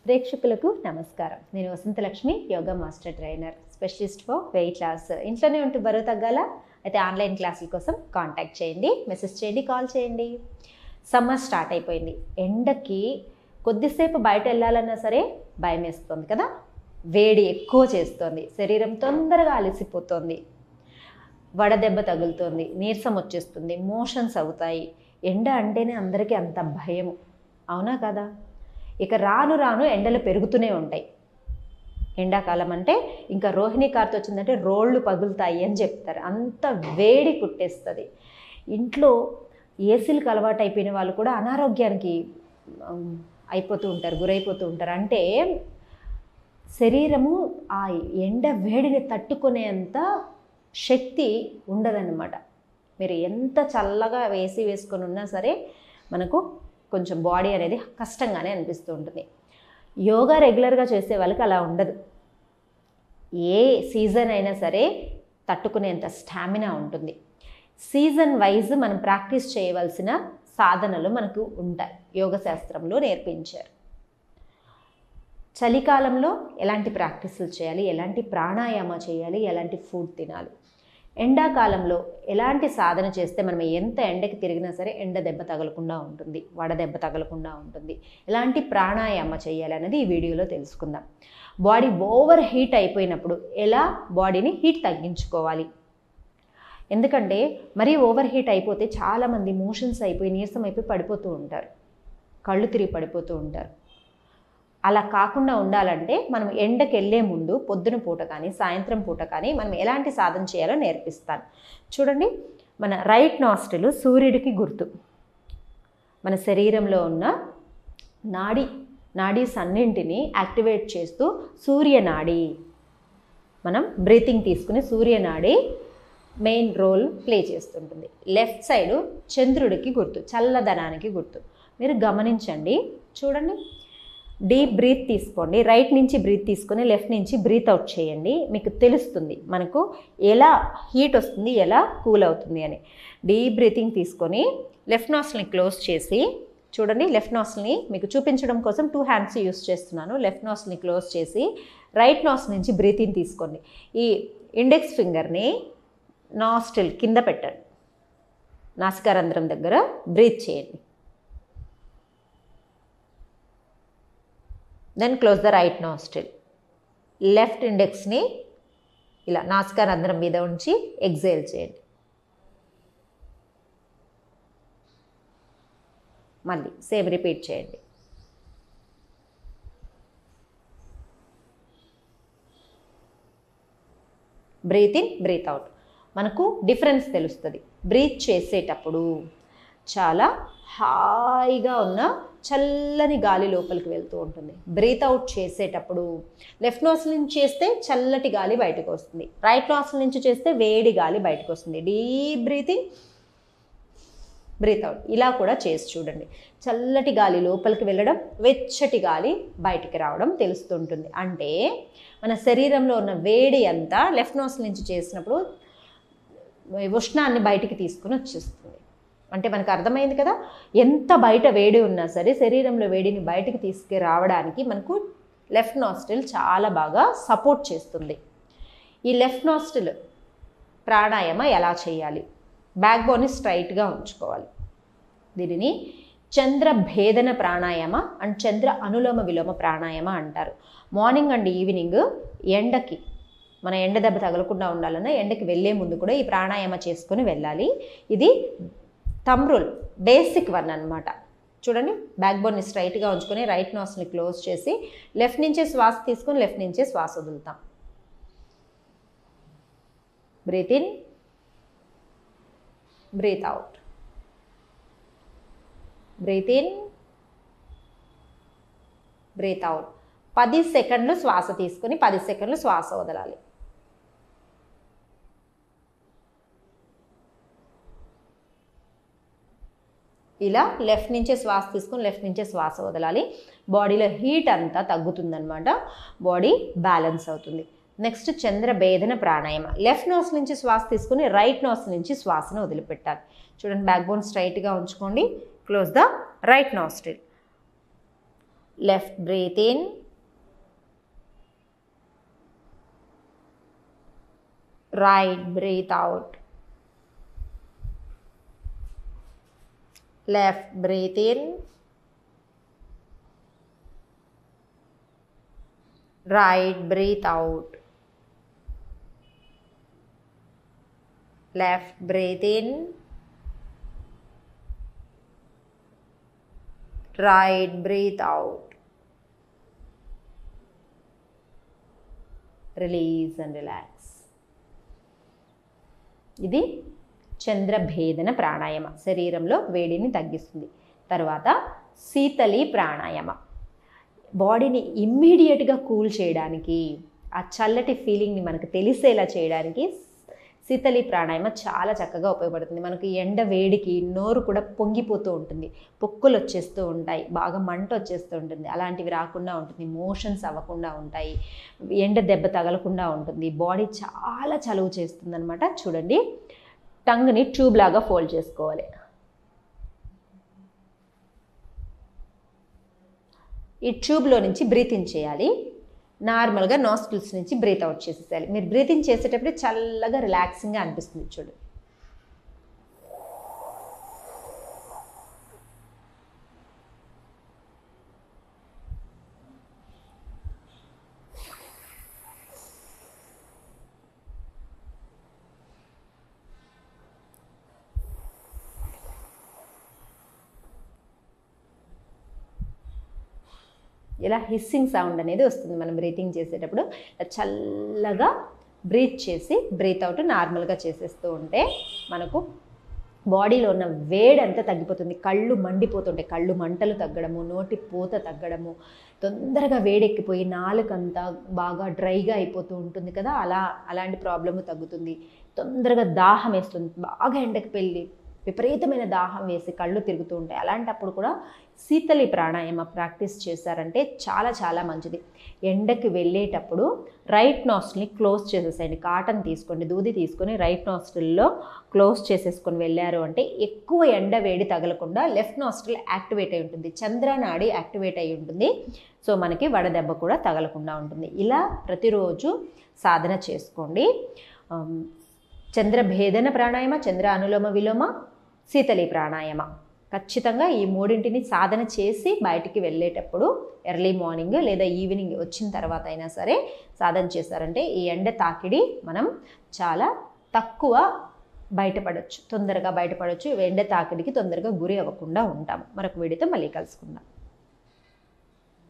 ప్రేక్షకులకు నమస్కారం నేను Vasanthalakshmi yoga master trainer specialist for weight loss ఇంట్లోనే ఉంటూ బరువు తగ్గాల అయితే ఆన్లైన్ క్లాసుల కోసం కాంటాక్ట్ చేయండి మెసేజ్ చేయండి కాల్ చేయండి సమ్మర్ స్టార్ట్ అయిపోయింది ఎండకి కొద్దిసేపు బయట వెళ్ళాలన్నా సరే భయం వేస్తుంది కదా వేడి ఎక్కువ చేస్తుంది శరీరం తొందరగా అలసిపోతుంది వడదెబ్బ తగులుతుంది నీరసం వచ్చేస్తుంది మోషన్స్ అవుతాయి ఎండ అంటేనే అందరికీ అంత భయం అవునా కదా ఇక రాను రాను ఎండలు పెరుగుతూనే ఉంటాయి ఎండాకాలం అంటే ఇంకా రోహిణి కార్తె వచ్చిందంటే రోళ్ళు పగులుతాయి అని చెప్తారు అంత వేడి పుట్టేస్తుంది ఇంట్లో ఏసీలకు అలవాటు అయిపోయిన వాళ్ళు కూడా అనారోగ్యానికి ఉమ్, అయిపోతూ ఉంటారు గురైపోతూ ఉంటారు అంటే శరీరము ఆ ఎండ వేడిని తట్టుకునేంత శక్తి ఉండదన్నమాట మీరు ఎంత చల్లగా వేసి వేసుకొని ఉన్నా సరే మనకు కొంచెం బాడీ అనేది కష్టంగానే అనిపిస్తూ ఉంటుంది యోగా రెగ్యులర్గా చేసే వాళ్ళకి అలా ఉండదు ఏ సీజన్ అయినా సరే తట్టుకునేంత స్టామినా ఉంటుంది సీజన్ వైజ్ మనం ప్రాక్టీస్ చేయవలసిన సాధనలు మనకు ఉంటాయి యోగ శాస్త్రంలో నేర్పించారు చలికాలంలో ఎలాంటి ప్రాక్టీసులు చేయాలి ఎలాంటి ప్రాణాయామ చేయాలి ఎలాంటి ఫుడ్ తినాలి ఎండాకాలంలో ఎలాంటి సాధన చేస్తే మనం ఎంత ఎండకి తిరిగినా సరే ఎండ దెబ్బ తగలకుండా ఉంటుంది వడ దెబ్బ తగలకుండా ఉంటుంది ఎలాంటి ప్రాణాయామ చేయాలి అనేది ఈ వీడియోలో తెలుసుకుందాం బాడీ ఓవర్ హీట్ అయిపోయినప్పుడు ఎలా బాడీని హీట్ తగ్గించుకోవాలి ఎందుకంటే మరీ ఓవర్ హీట్ అయిపోతే చాలామంది మోషన్స్ అయిపోయి నీరసం అయిపోయి పడిపోతూ ఉంటారు కళ్ళు తిరిగి పడిపోతూ ఉంటారు అలా కాకుండా ఉండాలంటే మనం ఎండకి వెళ్ళే ముందు పొద్దున పూట కానీ సాయంత్రం పూట కానీ మనం ఎలాంటి సాధన చేయాలో నేర్పిస్తాను చూడండి మన రైట్ నాస్టిల్ సూర్యుడికి గుర్తు మన శరీరంలో ఉన్న నాడి నాడీస్ అన్నింటినీ యాక్టివేట్ చేస్తూ సూర్యనాడి మనం బ్రీతింగ్ తీసుకుని సూర్యనాడి మెయిన్ రోల్ ప్లే చేస్తుంటుంది లెఫ్ట్ సైడు చంద్రుడికి గుర్తు చల్లదనానికి గుర్తు మీరు గమనించండి చూడండి డీప్ బ్రీత్ తీసుకోండి రైట్ నుంచి బ్రీత్ తీసుకొని లెఫ్ట్ నుంచి బ్రీత్ అవుట్ చేయండి మీకు తెలుస్తుంది మనకు ఎలా హీట్ వస్తుంది ఎలా కూల్ అవుతుంది అని డీప్ బ్రీతింగ్ తీసుకొని లెఫ్ట్ నాస్ల్ని క్లోజ్ చేసి చూడండి లెఫ్ట్ నాస్ల్ని మీకు చూపించడం కోసం టూ హ్యాండ్స్ యూస్ చేస్తున్నాను లెఫ్ట్ నాస్ల్ని క్లోజ్ చేసి రైట్ నాస్ నుంచి బ్రీతింగ్ తీసుకోండి ఈ ఇండెక్స్ ఫింగర్ని నాస్టిల్ కింద పెట్టండి నాసికారంధ్రం దగ్గర బ్రీత్ చేయండి then close the right nostril left ఇండెక్స్ని ఇలా నాసికారంధ్రం మీద ఉంచి ఎగ్జైల్ చేయండి మళ్ళీ సేమ్ రిపీట్ చేయండి బ్రీత్ ఇన్ బ్రీత్ అవుట్ మనకు డిఫరెన్స్ తెలుస్తుంది బ్రీత్ చేసేటప్పుడు చాలా హాయిగా ఉన్న చల్లని గాలి లోపలికి వెళ్తూ ఉంటుంది బ్రీత్ అవుట్ చేసేటప్పుడు లెఫ్ట్ నోస్ల నుంచి చేస్తే చల్లటి గాలి బయటకు వస్తుంది రైట్ నోస్ల నుంచి చేస్తే వేడి గాలి బయటకు వస్తుంది డీప్ బ్రీతింగ్ బ్రీత్ అవుట్ ఇలా కూడా చేసి చూడండి చల్లటి గాలి లోపలికి వెళ్ళడం వెచ్చటి గాలి బయటికి రావడం తెలుస్తుంటుంది అంటే మన శరీరంలో ఉన్న వేడి అంతా లెఫ్ట్ నోస్ నుంచి చేసినప్పుడు ఉష్ణాన్ని బయటికి తీసుకుని వచ్చేస్తుంది అంటే మనకు అర్థమైంది కదా ఎంత బయట వేడి ఉన్నా సరే శరీరంలో వేడిని బయటికి తీసుకురావడానికి మనకు లెఫ్ట్ నాస్టిల్ చాలా బాగా సపోర్ట్ చేస్తుంది ఈ లెఫ్ట్ నాస్టిల్ ప్రాణాయామ ఎలా చేయాలి బ్యాక్ బోన్ని స్ట్రైట్గా ఉంచుకోవాలి దీనిని చంద్ర భేదన ప్రాణాయామ అండ్ చంద్ర అనులోమ విలోమ ప్రాణాయామ అంటారు మార్నింగ్ అండ్ ఈవినింగ్ ఎండకి మన ఎండ దెబ్బ తగలకుండా ఉండాలన్నా ఎండకి వెళ్ళే ముందు కూడా ఈ ప్రాణాయామ చేసుకొని వెళ్ళాలి ఇది థమ్ రూల్ బేసిక్ వన్ అనమాట చూడండి బ్యాక్ బోన్ని స్ట్రైట్గా ఉంచుకొని రైట్ నాస్ని క్లోజ్ చేసి లెఫ్ట్ నుంచే శ్వాస తీసుకొని లెఫ్ట్ నుంచే శ్వాస వదులుతాం breath in breath out breath in breath out పది సెకండ్లు శ్వాస తీసుకొని పది సెకండ్లు శ్వాస వదలాలి ఇలా లెఫ్ట్ నుంచే శ్వాస తీసుకొని లెఫ్ట్ నుంచే శ్వాస వదలాలి బాడీలో హీట్ అంతా తగ్గుతుందన్నమాట బాడీ బ్యాలెన్స్ అవుతుంది next Chandra Bhedana pranayama left nose నుంచి శ్వాస తీసుకుని రైట్ నోస్ నుంచి శ్వాసను వదిలిపెట్టాలి చూడండి బ్యాక్ బోన్ స్ట్రైట్గా ఉంచుకోండి close the right nostril left breath in right breathe out left breathe in right breathe out left breathe in right breathe out release and relax ఇది చంద్రభేదన ప్రాణాయామ శరీరంలో వేడిని తగ్గిస్తుంది తర్వాత శీతలి ప్రాణాయామ బాడీని ఇమ్మీడియట్గా కూల్ చేయడానికి ఆ చల్లటి ఫీలింగ్ని మనకు తెలిసేలా చేయడానికి శీతలి ప్రాణాయామ చాలా చక్కగా ఉపయోగపడుతుంది మనకి ఎండ వేడికి నోరు కూడా పొంగిపోతూ ఉంటుంది పొక్కులు వచ్చేస్తూ ఉంటాయి బాగా మంట వచ్చేస్తూ ఉంటుంది అలాంటివి రాకుండా ఉంటుంది మోషన్స్ అవ్వకుండా ఉంటాయి ఎండ దెబ్బ తగలకుండా ఉంటుంది బాడీ చాలా చలువ చేస్తుంది అనమాట చూడండి టంగ్ని ట్యూబ్ లాగా ఫోల్డ్ చేసుకోవాలి ఈ ట్యూబ్లో నుంచి బ్రీతింగ్ చేయాలి నార్మల్గా నాస్టిల్స్ నుంచి బ్రీత్ అవుట్ చేసేసేయాలి మీరు బ్రీతింగ్ చేసేటప్పుడు చల్లగా రిలాక్సింగ్గా అనిపిస్తుంది చూడు ఇలా హిస్సింగ్ సౌండ్ అనేది వస్తుంది మనం బ్రీతింగ్ చేసేటప్పుడు ఇలా చల్లగా బ్రీత్ చేసి బ్రీత్ అవుట్ నార్మల్గా చేసేస్తూ ఉంటే మనకు బాడీలో ఉన్న వేడి అంతా తగ్గిపోతుంది కళ్ళు మండిపోతుంటాయి కళ్ళు మంటలు తగ్గడము నోటి పూత తగ్గడము తొందరగా వేడెక్కిపోయి నాలుకంతా బాగా డ్రైగా అయిపోతూ ఉంటుంది కదా అలా అలాంటి ప్రాబ్లము తగ్గుతుంది తొందరగా దాహం వేస్తుంది బాగా ఎండకి పెళ్ళి విపరీతమైన దాహం వేసి కళ్ళు తిరుగుతూ ఉంటాయి అలాంటప్పుడు కూడా శీతలి ప్రాణాయామ ప్రాక్టీస్ చేశారంటే చాలా చాలా మంచిది ఎండకి వెళ్ళేటప్పుడు రైట్ నాస్ట్ని క్లోజ్ చేసేసేయండి కాటన్ తీసుకోండి దూది తీసుకొని రైట్ నాస్ట్రిల్లో క్లోజ్ చేసేసుకొని వెళ్ళారు అంటే ఎక్కువ ఎండ వేడి తగలకుండా లెఫ్ట్ నాస్ట్రిల్ యాక్టివేట్ అయి ఉంటుంది చంద్రనాడి యాక్టివేట్ అయి ఉంటుంది సో మనకి వడదెబ్బ కూడా తగలకుండా ఉంటుంది ఇలా ప్రతిరోజు సాధన చేసుకోండి చంద్రభేదన ప్రాణాయామ చంద్ర అనులోమ విలోమ శీతలి ప్రాణాయామ ఖచ్చితంగా ఈ మూడింటిని సాధన చేసి బయటికి వెళ్ళేటప్పుడు ఎర్లీ మార్నింగ్ లేదా ఈవినింగ్ వచ్చిన తర్వాత అయినా సరే సాధన చేశారంటే ఈ ఎండ తాకిడి మనం చాలా తక్కువ బయటపడవచ్చు తొందరగా బయటపడవచ్చు ఎండ తాకిడికి తొందరగా గురి అవ్వకుండా ఉంటాం మరొక వీడియోతో మళ్ళీ కలుసుకుందాం